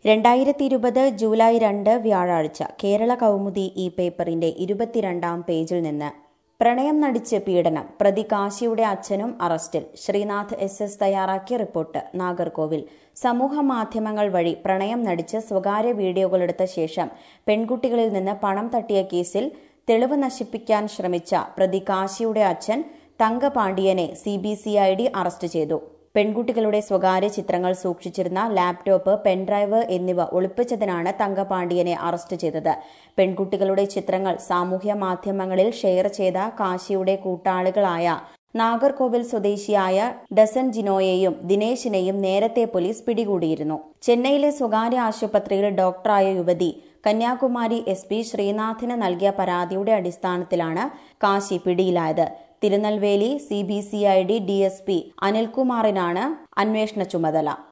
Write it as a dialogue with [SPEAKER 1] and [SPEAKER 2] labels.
[SPEAKER 1] രണ്ടായിരത്തി ഇരുപത് ജൂലൈ രണ്ട് വ്യാഴാഴ്ച കേരള കൗമുദി ഈ പേപ്പറിന്റെ ഇരുപത്തിരണ്ടാം പേജിൽ നിന്ന് പ്രണയം നടിച്ച് പീഡനം പ്രതി കാശിയുടെ അച്ഛനും അറസ്റ്റിൽ ശ്രീനാഥ് എസ് എസ് തയ്യാറാക്കിയ റിപ്പോർട്ട് നാഗർകോവിൽ സമൂഹ മാധ്യമങ്ങൾ വഴി പ്രണയം നടിച്ച് സ്വകാര്യ വീഡിയോകളെടുത്ത ശേഷം പെൺകുട്ടികളിൽ നിന്ന് പണം തട്ടിയ കേസിൽ തെളിവ് നശിപ്പിക്കാൻ ശ്രമിച്ച പ്രതി കാശിയുടെ അച്ഛൻ തങ്കപാണ്ഡിയനെ C B C I D arrest ചെയ്തു പെൺകുട്ടികളുടെ സ്വകാര്യ ചിത്രങ്ങൾ സൂക്ഷിച്ചിരുന്ന ലാപ്ടോപ്പ് പെൻഡ്രൈവ് എന്നിവ ഒളിപ്പിച്ചതിനാണ് തങ്കപാണ്ഡിയനെ അറസ്റ്റ് ചെയ്തത് പെൺകുട്ടികളുടെ ചിത്രങ്ങൾ സാമൂഹ്യ മാധ്യമങ്ങളിൽ ഷെയർ ചെയ്ത കാശിയുടെ കൂട്ടാളികളായ നാഗർകോവിൽ സ്വദേശിയായ ഡസൻ ജിനോയെയും ദിനേശിനെയും നേരത്തെ പോലീസ് പിടികൂടിയിരുന്നു ചെന്നൈയിലെ സ്വകാര്യ ആശുപത്രിയിൽ ഡോക്ടറായ യുവതി കന്യാകുമാരി എസ് പി ശ്രീനാഥിന് നൽകിയ പരാതിയുടെ അടിസ്ഥാനത്തിലാണ് കാശി പിടിയിലായത് Tirunelveli C B C I D D S P അനിൽകുമാറിനാണ് അന്വേഷണ ചുമതല